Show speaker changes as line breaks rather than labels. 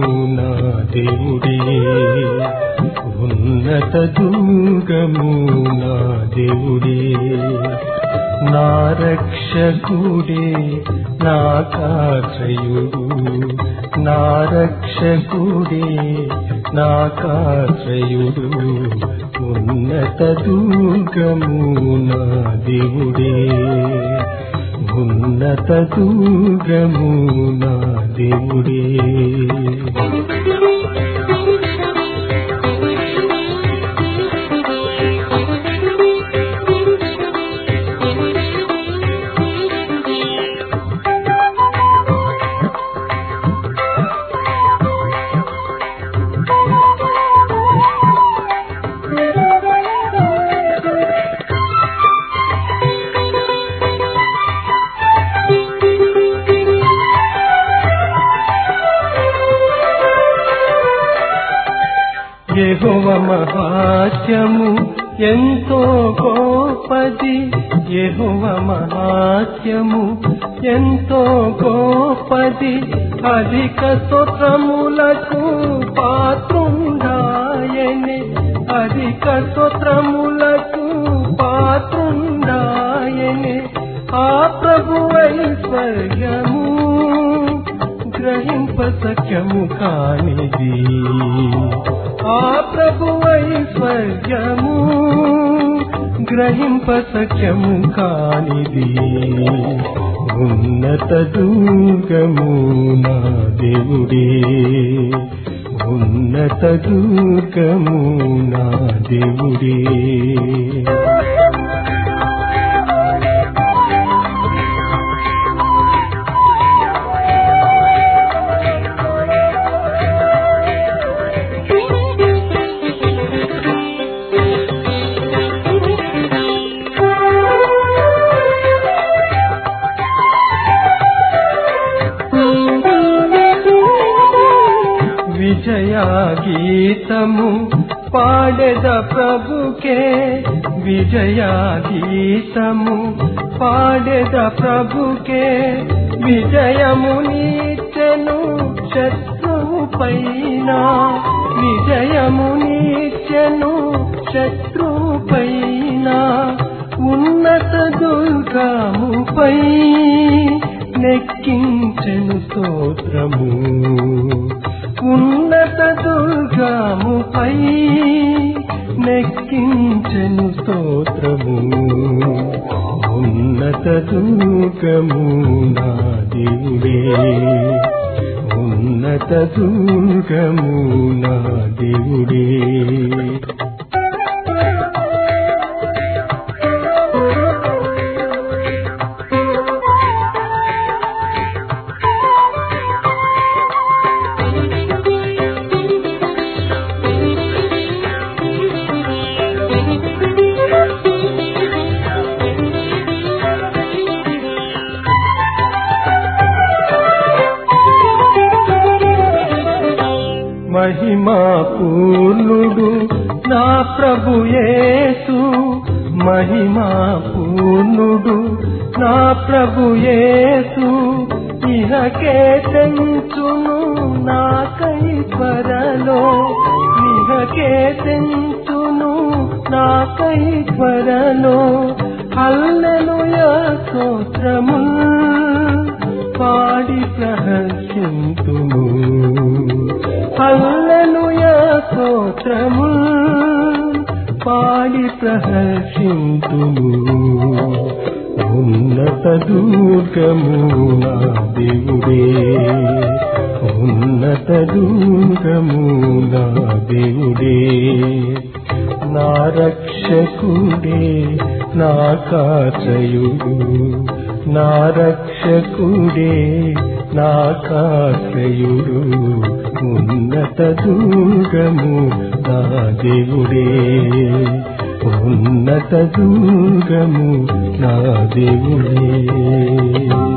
నా దేవుడే ఉన్నత దుర్గము నా దేవుడే నా రక్షకుడే నా కాశ్రయుడు నా రక్షకుడే నా కాశ్రయుడు ఉన్నత దుర్గము నా దేవుడే ఉన్నత దుర్గము నా దేవుడే యెహోవ మహాత్యము ఎంతో గోపది యెహోవ మహాత్యము ఎంతో గోపది అధిక స్తోత్రములకు పాత్రుండాయని అధిక స్తోత్రములకు పాత్రుండాయని ఆ ప్రభు ఐశ్వర్యము గ్రహింప సఖ్యము కానిది ఆ ప్రభు ఐశ్వర్యము గ్రహింప సఖ్యము కానిది ఉన్నత దుర్గము నా దేవుడే ఉన్నత దుర్గము నా దేవుడే విజయ గీతము పాడెద ప్రభుకే విజయ గీతము పాడెద ప్రభుకే విజయము నీచెను శత్రువు పైన విజయము నీచెను శత్రువు పైన ఉన్నత దుర్గముపై నెక్కించెను స్తోత్రము ఉన్నత దుర్గముపై నెక్కించెను స్తోత్రము ఉన్నత దుర్గము నా దేవుడే ఉన్నత దుర్గము నా దేవుడే మహిమా పూర్ణుడు నా ప్రభు యేసు మహిమా పూర్ణుడు నా ప్రభు యేసు ఇహకే తెంచును నాకై త్వరలో ఇహకే తెంచును నాకై త్వరలో హల్లెలూయా స్తోత్రము పాడి ప్రహర్షింతుము హల్లెలూయా స్తోత్రము పాడి ప్రహర్షింతుము ఉన్నత దుర్గము నా దేవుడే ఉన్నత దుర్గము నా దేవుడే నా రక్షకుడే నా కాచయుడు నా రక్షకుడే నా కాశ్రయుడు ఉన్నత దుర్గము నా దేవుడే ఉన్నత దుర్గము నా దేవుడే